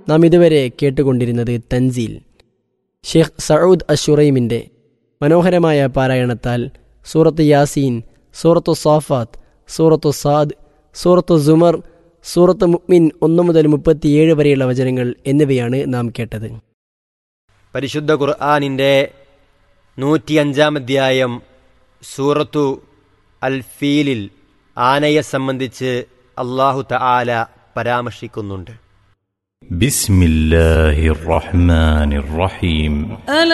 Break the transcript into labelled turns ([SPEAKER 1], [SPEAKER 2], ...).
[SPEAKER 1] നാം ഇതുവരെ കേട്ടുകൊണ്ടിരുന്നത് തൻസീൽ ഷെയ്ഖ് സഊദ് അഷുറൈമിൻ്റെ മനോഹരമായ പാരായണത്താൽ സൂറത്ത് യാസീൻ സൂറത്തു സാഫാത്ത് സൂറത്തു സാദ് സൂറത്തു സുമർ സൂറത്ത് മുഅ്മിൻ ഒന്ന് മുതൽ മുപ്പത്തിയേഴ് വരെയുള്ള വചനങ്ങൾ എന്നിവയാണ് നാം കേട്ടത്
[SPEAKER 2] പരിശുദ്ധ ഖുർആാനിൻ്റെ നൂറ്റിയഞ്ചാം അധ്യായം സൂറത്തു അൽ ഫീലിൽ ആനയെ സംബന്ധിച്ച് അള്ളാഹു തആല പരാമർശിക്കുന്നുണ്ട്
[SPEAKER 3] بسم الله الرحمن الرحيم